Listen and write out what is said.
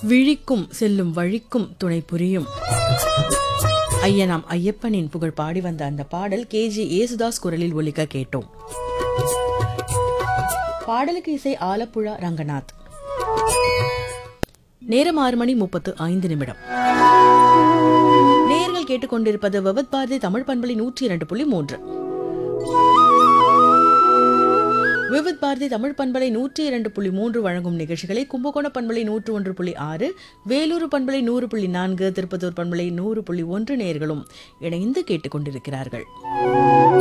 விழிக்கும் செல்லும் வழிக்கும் துணை புரியும் ஐயனாம் ஐயப்பனின் புகழ் பாடி வந்த அந்த பாடல் கேஜி ஏசுதாஸ் குரலில் ஒலிக்க கேட்டோம் பாடலுக்கு இசை ஆலப்புழா ரங்கநாத் நேரம் ஆறு மணி முப்பத்து ஐந்து நிமிடம் நேர்கள் கேட்டுக்கொண்டிருப்பது விவத் பாரதி தமிழ் பண்பலை நூற்றி இரண்டு புள்ளி மூன்று விவித் பாரதி தமிழ் பண்பலை நூற்றி இரண்டு புள்ளி மூன்று வழங்கும் நிகழ்ச்சிகளை கும்பகோண பண்பலை நூற்று ஒன்று புள்ளி ஆறு வேலூர் பண்பலை நூறு புள்ளி நான்கு திருப்பத்தூர் பண்பலை நூறு புள்ளி ஒன்று நேர்களும் இணைந்து கேட்டுக்கொண்டிருக்கிறார்கள்